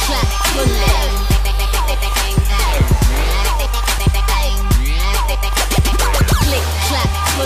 clap for love. Click clap for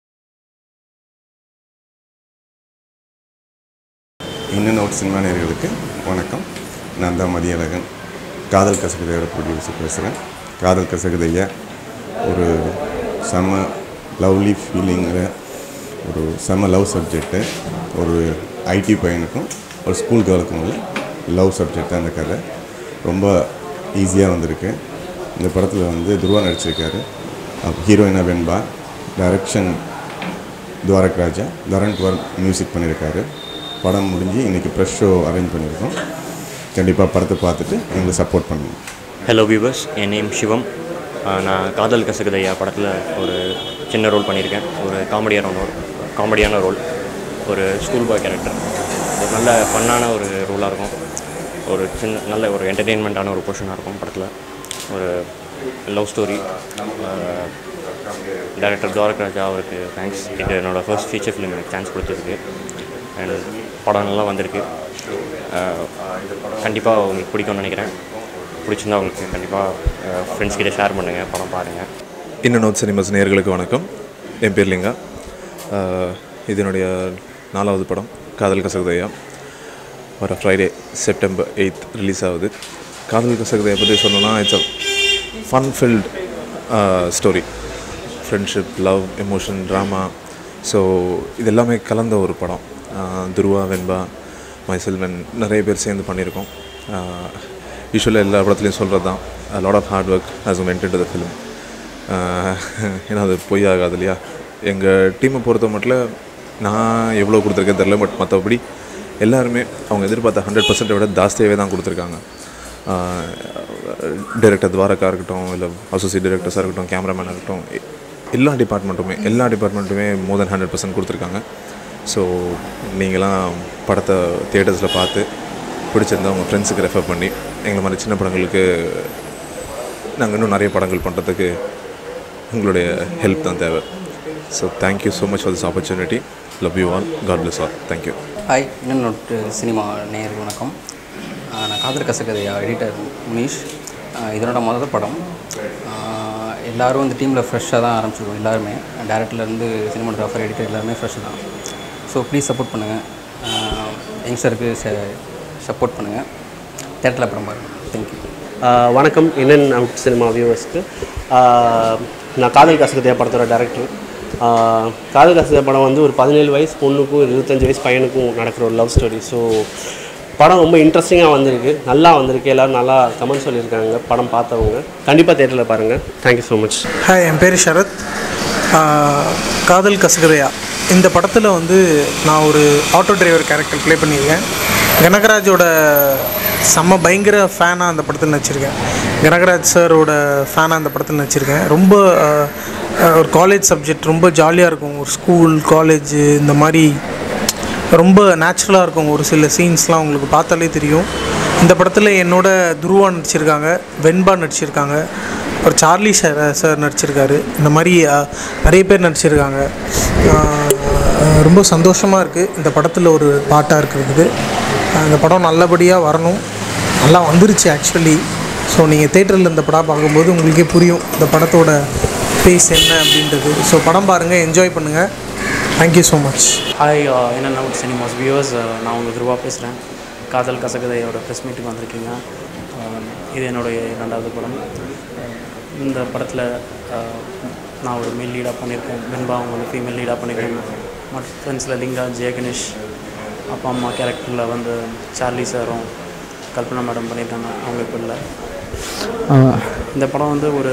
இன்னும் out cinema நேயர்களுக்கு வணக்கம் நான் தான் மதியழகன் காதல் கசகுதையோட ப்ரொடியூசர் பேசுகிறேன் காதல் கசகுதைய ஒரு செம லவ்லி ஃபீலிங்கில் ஒரு செம லவ் சப்ஜெக்ட்டு ஒரு ஐடி பையனுக்கும் ஒரு ஸ்கூல் கேர்ளுக்கும் உள்ள லவ் சப்ஜெக்ட் அந்த கதை ரொம்ப ஈஸியாக வந்திருக்கு இந்த படத்தில் வந்து துருவா நடிச்சிருக்காரு ஹீரோயினா வெண்பா டைரக்ஷன் துவாரக் ராஜா தரன் டுவர் மியூசிக் பண்ணியிருக்காரு படம் முடிஞ்சு இன்றைக்கி ப்ரெஷ் ஷோ அரேஞ்ச் பண்ணியிருக்கோம் கண்டிப்பாக படத்தை பார்த்துட்டு எங்களுக்கு சப்போர்ட் பண்ணுங்க ஹலோ வியூவர்ஸ் என் நேம் சிவம் ஆஹ் நான் காதல் கசகுதையா படத்தில் ஒரு சின்ன ரோல் பண்ணியிருக்கேன் ஒரு காமெடியான ரோல் காமெடியான ரோல் ஒரு ஸ்கூல் பாய் கேரக்டர் ஒரு நல்ல ஃபன்னான ஒரு ரோலாக இருக்கும் ஒரு சின்ன நல்ல ஒரு என்டர்டெயின்மெண்ட்டான ஒரு போர்ஷனாக இருக்கும் படத்தில் ஒரு love story director Dwarak Raja அவருக்கு தேங்க்ஸ் இது என்னோடய ஃபர்ஸ்ட் ஃபீச்சர் ஃபிலிம் எனக்கு சான்ஸ் கொடுத்ததுக்கு அண்ட் படம் நல்லா வந்திருக்கு கண்டிப்பாக உங்களுக்கு பிடிக்கும்னு நினைக்கிறேன் பிடிச்சிருந்தா உங்களுக்கு கண்டிப்பாக ஃப்ரெண்ட்ஸ் கிட்ட ஷேர் பண்ணுங்கள் படம் பாருங்கள் இன்னும் நோட் சினிமாஸ் நேயர்களுக்கு வணக்கம் என் பேர் லிங்கா ஆஹ் இது என்னுடைய நாலாவது படம் காதல் கசகதையா வர ஃப்ரைடே செப்டம்பர் எயித் ரிலீஸ் ஆகுது காதல் கசகதையை பற்றி சொல்லணும்னா it's a fun filled story friendship love emotion drama so இது எல்லாமே கலந்த ஒரு படம் ஆஹ் துருவா வெண்பா மைசெல்வன் நிறைய பேர் சேர்ந்து பண்ணியிருக்கோம் யூஸ்வலாக எல்லா படத்துலையும் சொல்கிறது தான் lot of hard work has went to the film ஏன்னா அது பொய் ஆகாது இல்லையா எங்கள் டீமை பொறுத்த மட்டும் நான் எவ்வளோ கொடுத்துருக்கேன் தெரில பட் மற்றபடி எல்லாருமே அவங்க எதிர்பார்த்த ஹண்ட்ரட் பர்சன்ட்டை விட ஜாஸ்தியாகவே தான் கொடுத்துருக்காங்க டைரக்டர் துவாரக்கா இருக்கட்டும் இல்லை அசோசியேட் டைரக்டர்ஸாக இருக்கட்டும் கேமராமேனாக இருக்கட்டும் எ- எல்லா டிபார்ட்மெண்ட்டுமே எல்லா டிபார்ட்மெண்ட்டுமே மோர் தென் ஹண்ட்ரட் பர்சன்ட் கொடுத்துருக்காங்க ஸோ நீங்களாம் படத்தை தியேட்டர்ஸில் பார்த்து பிடிச்சிருந்தா உங்கள் ஃப்ரெண்ட்ஸுக்கு ரெஃபர் பண்ணி எங்களை மாதிரி சின்ன படங்களுக்கு நாங்கள் இன்னும் நிறைய படங்கள் பண்ணுறதுக்கு உங்களுடைய ஹெல்ப் தான் தேவை so thank you so much for this opportunity love you all God bless all thank you hi in and out cinema நேயர்கள் வணக்கம் ஆஹ் நான் காதல் கசகதையா எடிட்டர் முனீஷ் ஆஹ் இதனோட முதல் படம் ஆஹ் எல்லாரும் இந்த டீமில் ஃப்ரெஷ்ஷாக தான் ஆரம்பிச்சிருக்கோம் எல்லாருமே டேரக்டர்லேருந்து சினிமாட்டோகிராஃபர் எடிட்டர் எல்லாருமே ஃப்ரெஷ் தான் ஸோ ப்ளீஸ் சப்போர்ட் பண்ணுங்கள் யங்ஸ்டருக்கு சப்போர்ட் பண்ணுங்கள் தேட்டரில் படம் பாருங்கள் தேங்க்யூ ஆஹ் வணக்கம் இன்னன் அவுட் சினிமா வியூவர்ஸ்க்கு நான் காதல் கசகத்தையா படத்தோட டேரக்டர் காதல் கசகத்தை படம் வந்து ஒரு பதினேழு வயசு பொண்ணுக்கும் இருபத்தஞ்சி வயசு பையனுக்கும் நடக்கிற ஒரு லவ் ஸ்டோரி ஸோ படம் ரொம்ப இன்ட்ரெஸ்டிங்காக வந்திருக்கு நல்லா வந்திருக்கு எல்லோரும் நல்லா கமெண்ட் சொல்லியிருக்காங்க படம் பார்த்தவங்க கண்டிப்பாக தேட்டரில் பாருங்கள் தேங்க்யூ ஸோ மச் ஹாய் என் பேர் சரத் ஆஹ், காதல் கசகதையா இந்த படத்தில் வந்து நான் ஒரு ஆட்டோ டிரைவர் கேரக்டர் ப்ளே பண்ணியிருக்கேன் கனகராஜோட செம்ம பயங்கர ஃபேனாக அந்த படத்தில் நடிச்சிருக்கேன் கனகராஜ் சாரோட ஃபேனாக அந்த படத்தில் நடிச்சிருக்கேன் ரொம்ப ஆஹ், ஆஹ், ஒரு காலேஜ் சப்ஜெக்ட் ரொம்ப ஜாலியாக இருக்கும் ஒரு ஸ்கூல் காலேஜ் இந்த மாதிரி ரொம்ப நேச்சுரலாக இருக்கும் ஒரு சில சீன்ஸ்லாம் உங்களுக்கு பார்த்தாலே தெரியும் இந்த படத்தில் என்னோட துருவா நடிச்சிருக்காங்க வெண்பா நடிச்சிருக்காங்க அப்புறம் சார்லி சார் சார் நடிச்சிருக்காரு இந்த மாதிரி அஹ், நிறைய பேர் நடிச்சிருக்காங்க அஹ், ரொம்ப சந்தோஷமாக இருக்குது இந்த படத்தில் ஒரு பாட்டாக இருக்கிறதுக்கு அஹ், இந்த படம் நல்லபடியாக வரணும் நல்லா வந்துருச்சு ஆக்சுவலி ஸோ நீங்கள் தேட்டரில் இந்த படம் பார்க்கும்போது உங்களுக்கே புரியும் இந்த படத்தோட பேஸ் என்ன அப்படின்றது ஸோ படம் பாருங்கள் என்ஜாய் பண்ணுங்கள் thank you so much hi in and out cinemas viewers நான் உங்கள் துருவா பேசுகிறேன் காதல் கசகதையோட ப்ரெஸ் மீட்டுக்கு வந்திருக்கீங்க அஹ், இது என்னுடைய இரண்டாவது படம் அஹ், இந்த படத்தில் நான் ஒரு மேல் லீடாக பண்ணியிருக்கேன் வெண்பா அவங்க வந்து ஃபீமேல் லீடாக பண்ணியிருக்கேன் மற்ற ஃப்ரெண்ட்ஸில் லிங்கா ஜெய கணேஷ் அப்பா அம்மா கேரக்டரில் வந்து சார்லி சாரும் கல்பனா மேடம் பண்ணியிருக்காங்க அவங்க இப்போ இல்லை அஹ், இந்த படம் வந்து ஒரு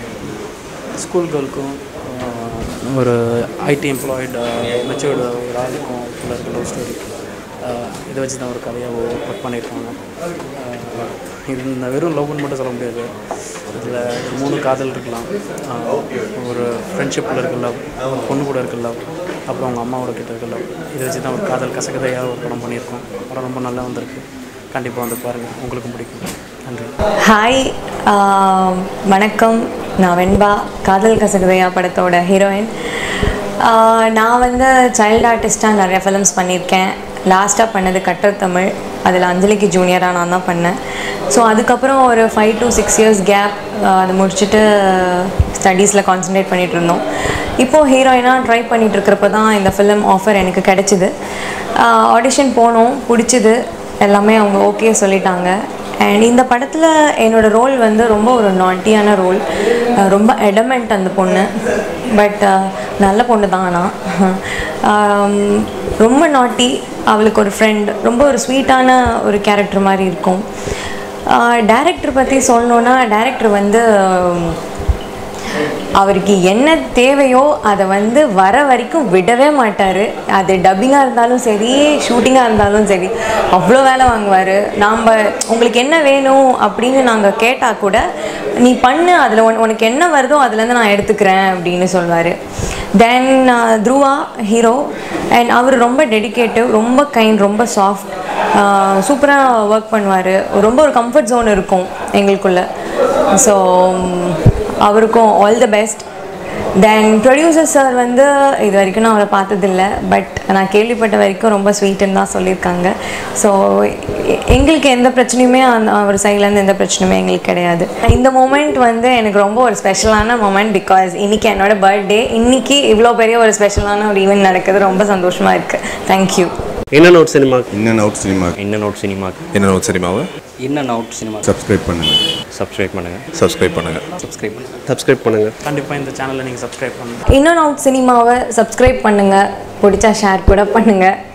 ஸ்கூல் கேர்ளுக்கும் ஒரு ஐடி எம்ப்ளாய்டு மெச்சூர்டு ஒரு ஆளுக்கும் உள்ள இருக்க லவ் ஸ்டோரி இதை வச்சு தான் ஒரு கதையாக ஒர்க் பண்ணியிருக்காங்க அஹ் இது இந்த வெறும் லவ்னு மட்டும் சொல்ல முடியாது இதில் மூணு காதல் இருக்கலாம் அஹ் ஒரு ஃப்ரெண்ட்ஷிப்பில் இருக்க லவ் ஒரு பொண்ணு கூட இருக்க லவ் அப்புறம் அவங்க அம்மாவோட கிட்ட இருக்க லவ் இதை வச்சு தான் ஒரு காதல் கசகதையாக ஒரு படம் பண்ணியிருக்கோம் படம் ரொம்ப நல்லா வந்திருக்கு கண்டிப்பாக வந்து பாருங்கள் உங்களுக்கும் பிடிக்கும் நன்றி ஹாய் ஆம், வணக்கம் நான் வெண்பா காதல் கசகுதையா படத்தோட ஹீரோயின் நான் வந்து சைல்டு ஆர்டிஸ்ட்டாக நிறைய ஃபிலிம்ஸ் பண்ணியிருக்கேன் லாஸ்ட்டாக பண்ணது கட்டர் தமிழ் அதில் அஞ்சலிக்கு ஜூனியராக நான் தான் பண்ணேன் ஸோ அதுக்கப்புறம் ஒரு five to six years gap அதை முடிச்சுட்டு ஸ்டடீஸில் கான்சென்ட்ரேட் பண்ணிகிட்டு இருந்தோம் இப்போது ஹீரோயினாக ட்ரை பண்ணிட்டு இருக்கிறப்ப தான் இந்த ஃபிலிம் ஆஃபர் எனக்கு கிடச்சிது ஆடிஷன் போனோம் பிடிச்சிது எல்லாமே அவங்க ஓகே சொல்லிட்டாங்க அண்ட் இந்த படத்தில் என்னோடய ரோல் வந்து ரொம்ப ஒரு நாட்டியான ரோல் ரொம்ப எடமெண்ட் அந்த பொண்ணு பட் நல்ல பொண்ணு தான் ஆனால் ரொம்ப நாட்டி அவளுக்கு ஒரு ஃப்ரெண்ட் ரொம்ப ஒரு ஸ்வீட்டான ஒரு கேரக்டர் மாதிரி இருக்கும் டேரக்டர் பற்றி சொல்லணுன்னா டேரக்டர் வந்து அவருக்கு என்ன தேவையோ அதை வந்து வர வரைக்கும் விடவே மாட்டார் அது டப்பிங்காக இருந்தாலும் சரி ஷூட்டிங்காக இருந்தாலும் சரி அவ்வளோ வேலை வாங்குவார் நாம் உங்களுக்கு என்ன வேணும் அப்படின்னு நாங்கள் கேட்டால் கூட நீ பண்ணு அதில் உன் உனக்கு என்ன வருதோ அதுலேருந்து நான் எடுத்துக்கிறேன் அப்படின்னு சொல்வார் தென் த்ருவா ஹீரோ அண்ட் அவர் ரொம்ப டெடிகேட்டிவ் ரொம்ப கைண்ட் ரொம்ப சாஃப்ட் சூப்பராக ஒர்க் பண்ணுவார் ரொம்ப ஒரு கம்ஃபர்ட் ஜோன் இருக்கும் எங்களுக்குள்ள ஸோ அவருக்கும் all the best then producer sir வந்து இது வரைக்கும் நான் அவரை பார்த்ததில்ல பட் நான் கேள்விப்பட்ட வரைக்கும் ரொம்ப ஸ்வீட்டுன்னு தான் சொல்லியிருக்காங்க ஸோ எங்களுக்கு எந்த பிரச்சனையுமே அந்த அவர் சைட்லேருந்து எந்த பிரச்சனையுமே எங்களுக்கு கிடையாது இந்த மூமெண்ட் வந்து எனக்கு ரொம்ப ஒரு ஸ்பெஷலான மூமெண்ட் பிகாஸ் இன்றைக்கி என்னோட பர்த்டே இன்றைக்கி இவ்வளோ பெரிய ஒரு ஸ்பெஷலான ஒரு ஈவெண்ட் நடக்குது ரொம்ப சந்தோஷமாக இருக்குது thank you in and out cinema in and out cinema in and out சினிமாக்கு என்ன நோட் சினிமாவை in and out cinema subscribe பண்ணுங்கள் சப்ஸ்கிரைப் பண்ணுங்கள் சப்ஸ்கிரைப் பண்ணுங்கள் சப்ஸ்கிரைப் பண்ணுங்கள் சப்ஸ்கிரைப் பண்ணுங்கள் கண்டிப்பாக இந்த சேனலை நீங்கள் சப்ஸ்கிரைப் பண்ணுங்கள் இன்னும் அவுட் சினிமாவை சப்ஸ்கிரைப் பண்ணுங்கள் பிடிச்சா ஷேர் கூட பண்ணுங்கள்